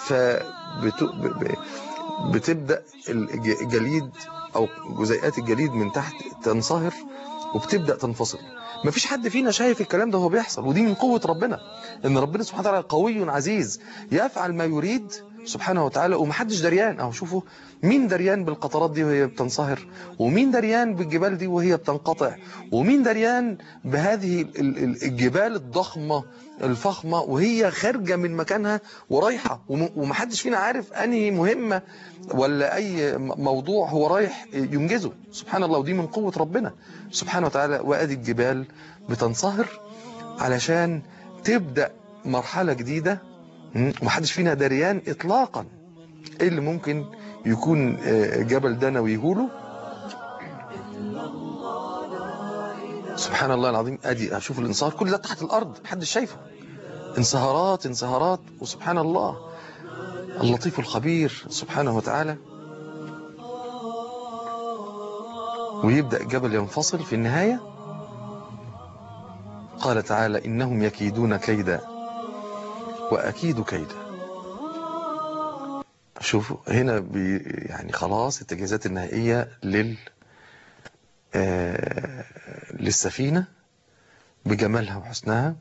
فبتبدا الجليد او جزيئات الجليد من تحت تنصهر وبتبدا تنفصل مفيش حد فينا شايف الكلام ده هو بيحصل ودي من قوة ربنا ان ربنا سبحانه وتعالى قوي عزيز يفعل ما يريد سبحانه وتعالى ومحدش دريان اهو شوفوا مين دريان بالقطرات دي وهي بتنصهر ومين دريان بالجبال دي وهي بتنقطع ومين دريان بهذه ال- ال- الجبال الضخمة الفخمة وهي خارجة من مكانها ورايحة وم- ومحدش فينا عارف أنهي مهمة ولا أي م- موضوع هو رايح ينجزه سبحان الله ودي من قوة ربنا سبحانه وتعالى وأدي الجبال بتنصهر علشان تبدأ مرحلة جديدة م? ومحدش فينا دريان إطلاقا إيه اللي ممكن يكون آه، جبل ده ناويهوله سبحان الله العظيم ادي اشوف الانصهار كل ده تحت الارض محدش شايفه انصهارات انصهارات وسبحان الله اللطيف الخبير سبحانه وتعالى ويبدأ الجبل ينفصل في النهاية قال تعالى إنهم يكيدون كيدا وأكيد كيدا شوفوا هنا بي يعني خلاص التجهيزات النهائية لل آه، للسفينة بجمالها وحسنها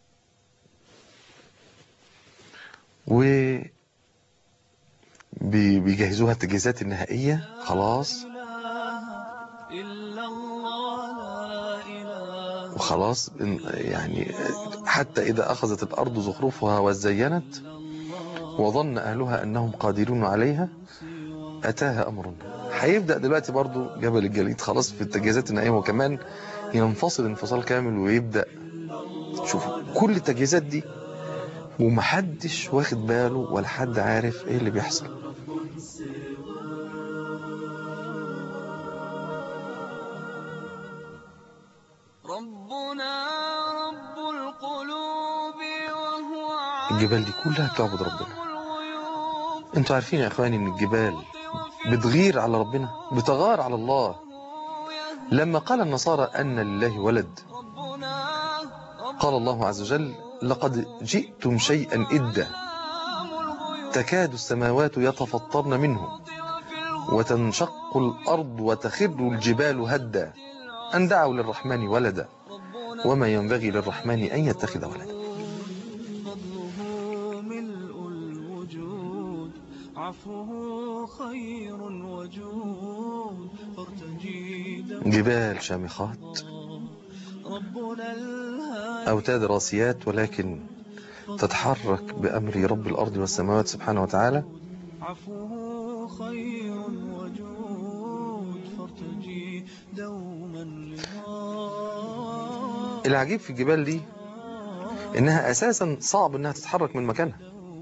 و بي- بيجهزوها التجهيزات النهائية خلاص
إلا الله لا إله
وخلاص إن- يعني حتى إذا أخذت الأرض زخرفها وزينت وظن أهلها أنهم قادرون عليها أتاها أمرنا هيبدأ دلوقتي برضو جبل الجليد خلاص في التجهيزات النهائية وكمان ينفصل انفصال كامل ويبدأ شوفوا كل التجهيزات دي ومحدش واخد باله ولا حد عارف ايه اللي بيحصل
ربنا رب القلوب وهو
الجبال دي كلها بتعبد ربنا
عالم الغيوب
انتوا عارفين يا اخواني ان الجبال بتغير على ربنا بتغار على الله لما قال النصارى ان لله ولد
ربنا رب
قال الله عز وجل لقد جئتم شيئا إدا
الغيوب
تكاد السماوات يتفطرن منه وتنشق الأرض وتخر الجبال هدا أن دعوا للرحمن ولدا وما ينبغي للرحمن أن يتخذ ولدا
فضله ملء الوجود عفوه خير وجود فارتجي دوما
جبال شامخات
ربنا الهادي
أوتاد راسيات ولكن تتحرك بأمر رب الأرض والسماوات سبحانه وتعالى
عفوه خير وجود
العجيب في الجبال دي انها اساسا صعب انها تتحرك من مكانها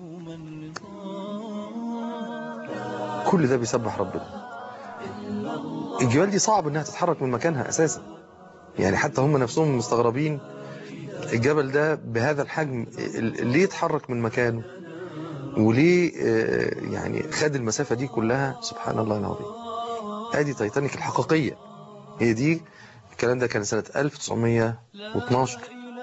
كل ده بيسبح ربنا الجبال دي صعب انها تتحرك من مكانها اساسا يعني حتى هم نفسهم مستغربين الجبل ده بهذا الحجم ال- ليه اتحرك من مكانه وليه آه، يعني خد المسافة دي كلها سبحان الله العظيم ادي تايتانيك الحقيقية هي دي الكلام ده كان سنة 1912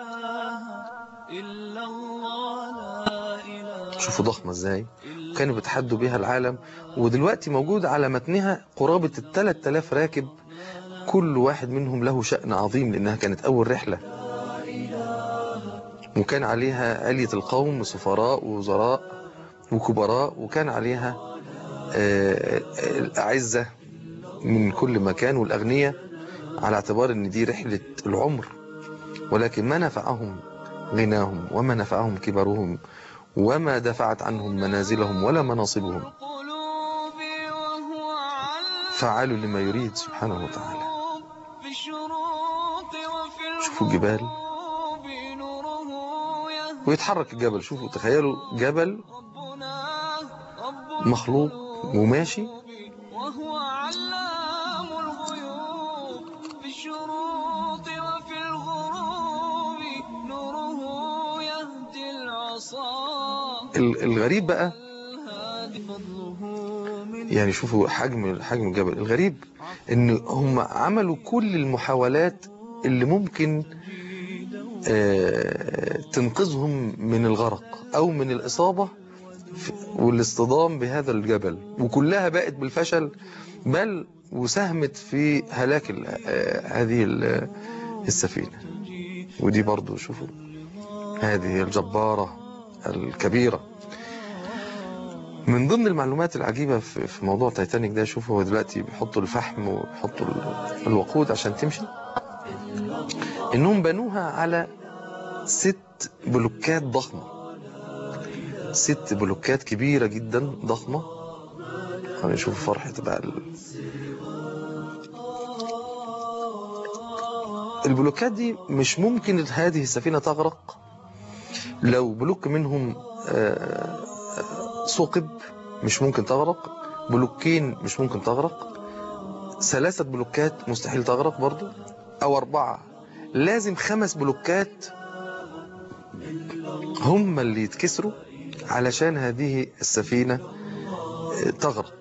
إلا الله لا إله
شوفوا ضخمة ازاي وكانوا بيتحدوا بيها العالم ودلوقتي موجود على متنها قرابة ال 3000 راكب كل واحد منهم له شأن عظيم لأنها كانت أول رحلة وكان عليها آلية القوم سفراء ووزراء وكبراء وكان عليها آه، آه، الأعزة من كل مكان والأغنياء على اعتبار أن دي رحلة العمر ولكن ما نفعهم غناهم وما نفعهم كبرهم وما دفعت عنهم منازلهم ولا مناصبهم
قلوبي وهو على
فعال لما يريد سبحانه وتعالى
في الشروق وفي
شوفوا الجبال
الغروب نوره يهدي
ويتحرك الجبل شوفوا تخيلوا جبل
ربنا رب
مخلوق وماشي
وهو علام الغيوب في الشروق وفي الغروب نوره يهدي العصا
ال- الغريب بقى
الهادي فضله من
يعني شوفوا حجم حجم الجبل الغريب ان هم عملوا كل المحاولات اللي ممكن آه، تنقذهم من الغرق او من الاصابه في- والاصطدام بهذا الجبل وكلها بقت بالفشل بل وساهمت في هلاك ال- آه، هذه ال- السفينه ودي برضو شوفوا هذه الجباره الكبيره من ضمن المعلومات العجيبة في في موضوع تايتانيك ده شوفوا هو دلوقتي بيحطوا الفحم ويحطوا ال- الوقود عشان تمشي انهم بنوها على ست بلوكات ضخمة ست بلوكات كبيرة جدا ضخمة خلينا نشوف فرحة بقى ال... البلوكات دي مش ممكن هذه السفينة تغرق لو بلوك منهم آه، ثقب مش ممكن تغرق بلوكين مش ممكن تغرق ثلاثة بلوكات مستحيل تغرق برضو أو أربعة لازم خمس بلوكات هم اللي يتكسروا علشان هذه السفينة تغرق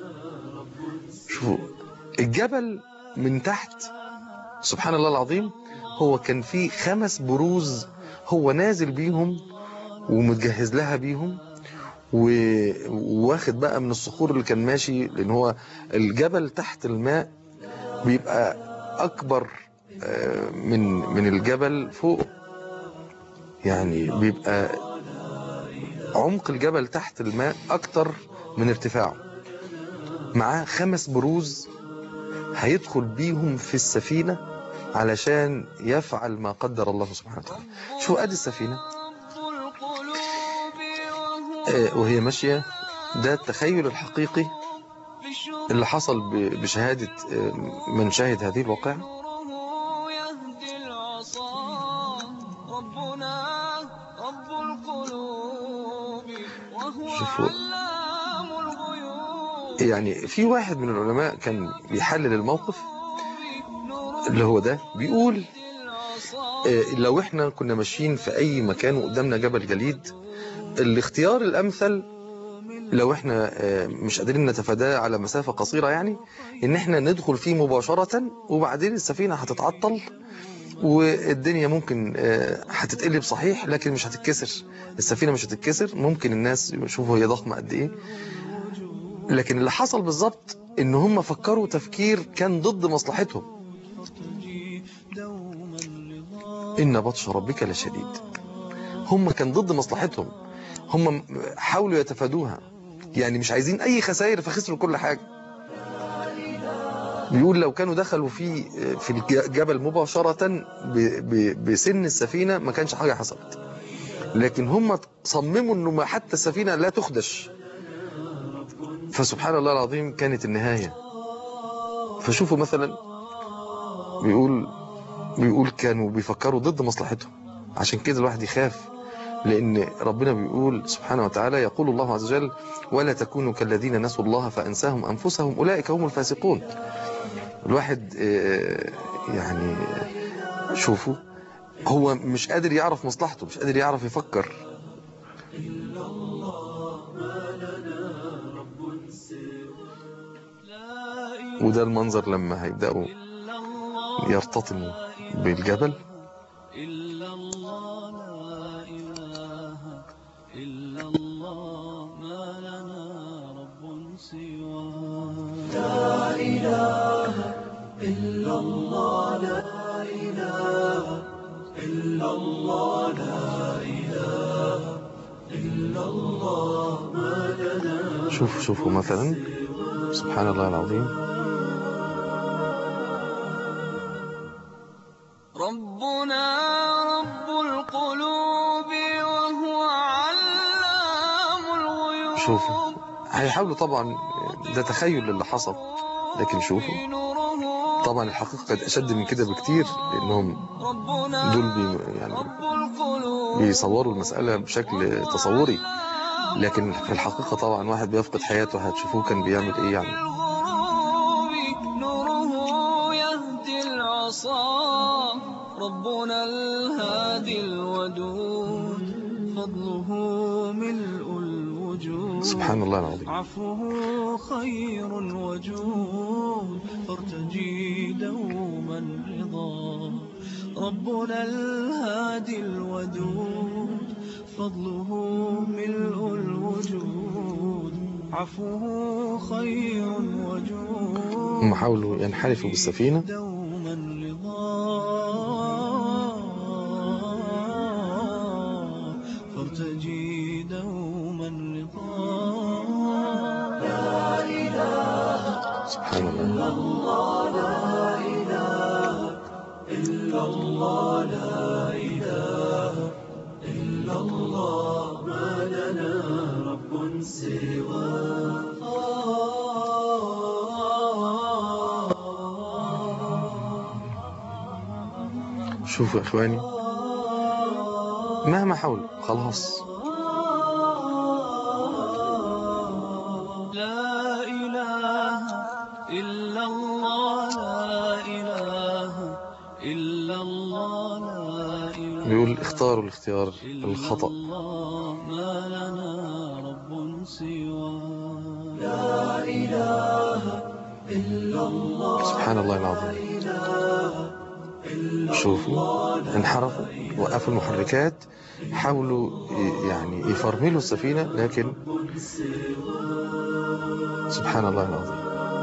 شوفوا الجبل من تحت سبحان الله العظيم هو كان فيه خمس بروز هو نازل بيهم ومتجهز لها بيهم و- وواخد بقى من الصخور اللي كان ماشي لان هو الجبل تحت الماء بيبقى اكبر آه، من من الجبل فوق يعني بيبقى عمق الجبل تحت الماء اكتر من ارتفاعه معاه خمس بروز هيدخل بيهم في السفينة علشان يفعل ما قدر الله سبحانه وتعالى شو ادي السفينة
رب القلوب وهو
آه، وهي ماشية ده التخيل الحقيقي
في الشروق
اللي حصل ب- بشهادة آه، من شاهد هذه الواقعة
نوره يهدي العصا ربنا رب القلوب وهو
شوفوا.
علام الغيوب
يعني في واحد من العلماء كان بيحلل الموقف
نوره
اللي هو ده بيقول
يهدي العصا
آه، لو احنا كنا ماشيين في اي مكان وقدامنا جبل جليد الاختيار الامثل لو احنا آه، مش قادرين نتفاداه على مسافة قصيرة يعني ان احنا ندخل فيه مباشرة وبعدين السفينة هتتعطل والدنيا ممكن آه، هتتقلب صحيح لكن مش هتتكسر السفينة مش هتتكسر ممكن الناس يشوفوا هي ضخمة قد ايه لكن اللي حصل بالظبط ان هم فكروا تفكير كان ضد مصلحتهم ان بطش ربك لشديد هم كان ضد مصلحتهم هم حاولوا يتفادوها يعني مش عايزين اي خسائر فخسروا كل حاجة بيقول لو كانوا دخلوا في في الجبل مباشرة ب- ب- بسن السفينة ما كانش حاجة حصلت لكن هم صمموا انه ما حتى السفينة لا تخدش فسبحان الله العظيم كانت النهاية فشوفوا مثلا بيقول بيقول كانوا بيفكروا ضد مصلحتهم عشان كده الواحد يخاف لأن ربنا بيقول سبحانه وتعالى يقول الله عز وجل ولا تكونوا كالذين نسوا الله فأنساهم أنفسهم أولئك هم الفاسقون الواحد آه، يعني شوفوا هو مش قادر يعرف مصلحته مش قادر يعرف يفكر وده المنظر لما هيبدأوا يرتطموا بالجبل
إلا الله لا إله إلا الله ما لنا رب سواه
شوفوا شوفوا مثلا سبحان الله العظيم
ربنا رب القلوب وهو علام الغيوب
شوفوا هيحاولوا طبعا ده تخيل للي حصل لكن شوفوا
نوره
طبعا الحقيقة كانت أشد من كده بكتير لأنهم
ربنا
دول بي يعني
رب القلوب
بيصوروا المسألة بشكل تصوري لكن في الحقيقة طبعا واحد بيفقد حياته هتشوفوه كان بيعمل ايه يعني
الغروب نوره يهدي العصا ربنا الهادي الودود فضله ملء الوجود
سبحان الله العظيم
عفوه خير وجود فارتجي دوما رضا ربنا الهادي الودود فضله ملء الوجود عفوه خير وجود
هم حاولوا ينحرفوا بالسفينة
دوما رضا فارتجي دوما رضا
سبحان الله شوفوا يا إخواني مهما حاولوا خلاص
لا إله إلا الله لا إله إلا الله لا إله
بيقول اختاروا الاختيار
إلا
الخطأ
الله ما لنا رب سواه
سبحان الله العظيم شوفوا انحرفوا وقفوا المحركات حاولوا ي- يعني يفرملوا السفينة لكن سبحان الله العظيم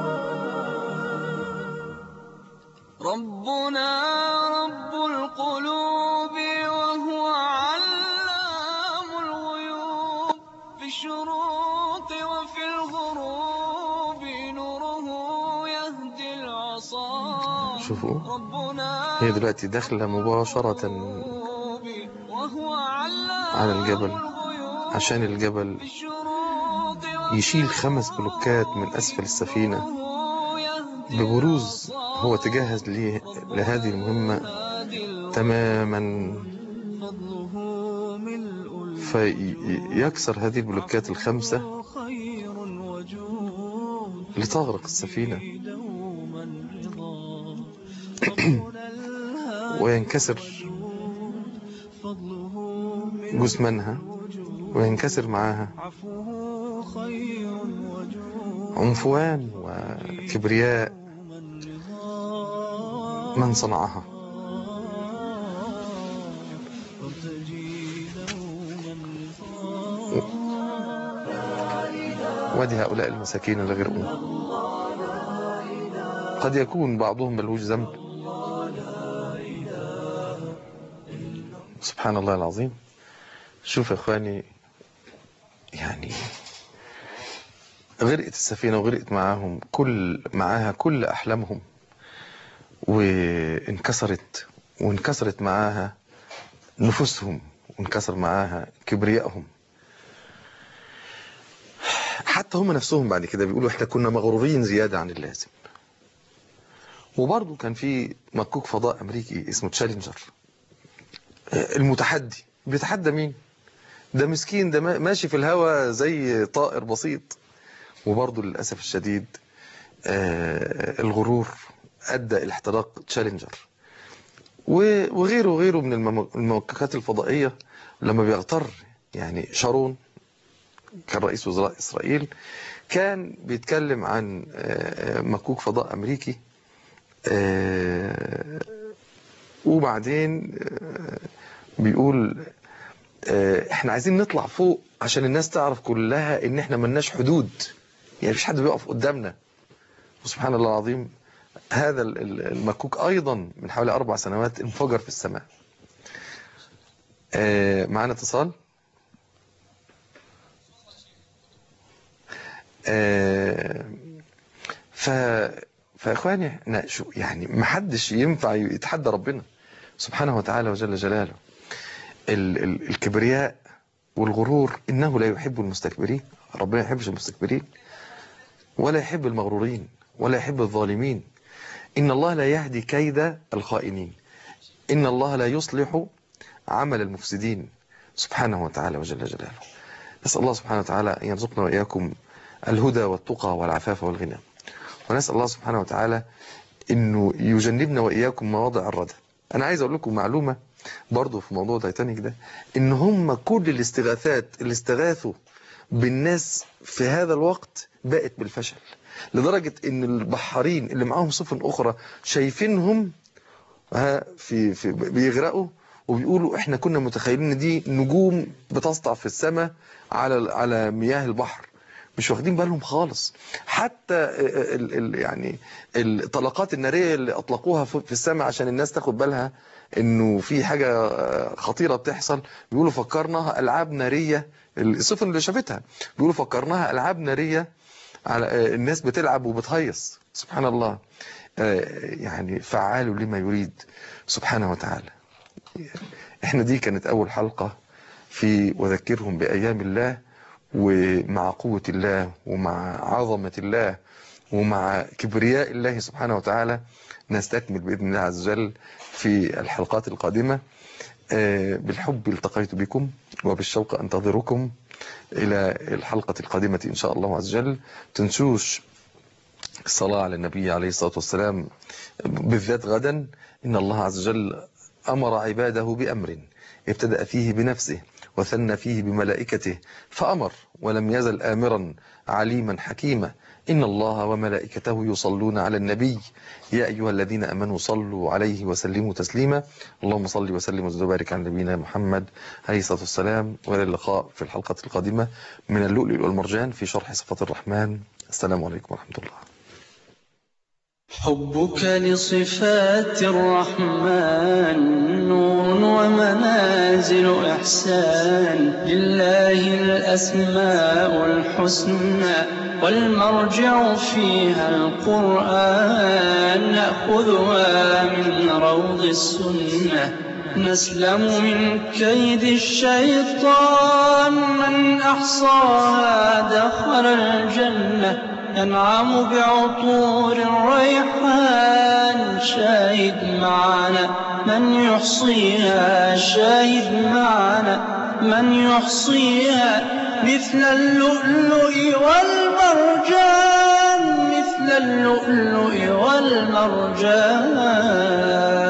ربنا رب القلوب وهو علام الغيوب في الشروق وفي الغروب نوره يهدي العصا
شوفوا
ربنا
هي دلوقتي داخلة مباشرة
القلوب وهو علام
على الجبل
الغيوب
عشان الجبل
في الشروق
يشيل خمس بلوكات من أسفل السفينة
وهو يهدي
ببروز هو تجهز ليه لهذه المهمة تماما
فضله ملء
فيكسر هذه البلوكات الخمسة
خير وجود
لتغرق السفينة
دوما رضا ربنا الهادي
وينكسر
فضله من
جثمانها وينكسر معاها
عفوه خير وجود
عنفوان وكبرياء
من رضا
من صنعها
فارتجي دوما رضا
وادي هؤلاء المساكين اللي غرقوا قد يكون بعضهم ملوش ذنب سبحان الله العظيم شوف يا اخواني يعني غرقت السفينة وغرقت معاهم كل معاها كل أحلامهم وانكسرت وانكسرت معاها نفوسهم وانكسر معاها كبريائهم حتى هم نفسهم بعد كده بيقولوا احنا كنا مغرورين زيادة عن اللازم وبرضه كان في مكوك فضاء أمريكي اسمه تشالنجر آه، المتحدي بيتحدى مين ده مسكين ده ما- ماشي في الهواء زي طائر بسيط وبرضه للأسف الشديد آه، الغرور أدى إلى احتراق تشالنجر و- وغيره وغيره من المم- الموككات الفضائية لما بيغتر يعني شارون كان رئيس وزراء إسرائيل كان بيتكلم عن آه، آه، مكوك فضاء أمريكي آه، وبعدين آه، بيقول آه، احنا عايزين نطلع فوق عشان الناس تعرف كلها ان احنا ملناش حدود يعني مفيش حد بيقف قدامنا وسبحان الله العظيم هذا ال- ال- المكوك ايضا من حوالي اربع سنوات انفجر في السماء آه، معانا اتصال آه، ف فاخواني احنا شو يعني ما حدش ينفع يتحدى ربنا سبحانه وتعالى وجل جلاله ال ال الكبرياء والغرور انه لا يحب المستكبرين ربنا ما يحبش المستكبرين ولا يحب المغرورين ولا يحب الظالمين ان الله لا يهدي كيد الخائنين ان الله لا يصلح عمل المفسدين سبحانه وتعالى وجل جلاله نسال الله سبحانه وتعالى ان يرزقنا واياكم الهدى والتقى والعفاف والغنى ونسال الله سبحانه وتعالى انه يجنبنا واياكم مواضع الردى انا عايز اقول لكم معلومه برضه في موضوع تايتانيك ده ان هم كل الاستغاثات اللي استغاثوا بالناس في هذا الوقت بقت بالفشل لدرجة ان البحارين اللي معاهم سفن اخرى شايفينهم ها، في, في بيغرقوا وبيقولوا احنا كنا متخيلين ان دي نجوم بتسطع في السماء على على مياه البحر مش واخدين بالهم خالص حتى ال ال يعني الطلقات الناريه اللي اطلقوها في في السماء عشان الناس تاخد بالها انه في حاجه خطيره بتحصل بيقولوا فكرناها العاب ناريه السفن اللي شافتها بيقولوا فكرناها العاب ناريه على الناس بتلعب وبتهيص سبحان الله يعني فعال لما يريد سبحانه وتعالى احنا دي كانت اول حلقه في وذكرهم بايام الله ومع قوة الله ومع عظمة الله ومع كبرياء الله سبحانه وتعالى نستكمل بإذن الله عز وجل في الحلقات القادمة آه، بالحب التقيت بكم وبالشوق أنتظركم إلى الحلقة القادمة إن شاء الله عز وجل تنسوش الصلاة على النبي عليه الصلاة والسلام بالذات غدا إن الله عز وجل أمر عباده بأمر ابتدأ فيه بنفسه وثنى فيه بملائكته فأمر ولم يزل آمرا عليما حكيما إن الله وملائكته يصلون على النبي يا أيها الذين أمنوا صلوا عليه وسلموا تسليما اللهم صل وسلم وزد وبارك على نبينا محمد عليه الصلاة والسلام وإلى اللقاء في الحلقة القادمة من اللؤلؤ والمرجان في شرح صفات الرحمن السلام عليكم ورحمة الله
حبك لصفات الرحمن نور ومنازل إحسان لله الأسماء الحسنى والمرجع فيها القرآن نأخذها من روض السنة نسلم من كيد الشيطان من أحصاها دخل الجنة ينعم بعطور الريحان شاهد معنا من يحصيها شاهد معنا من يحصيها مثل اللؤلؤ والمرجان مثل اللؤلؤ والمرجان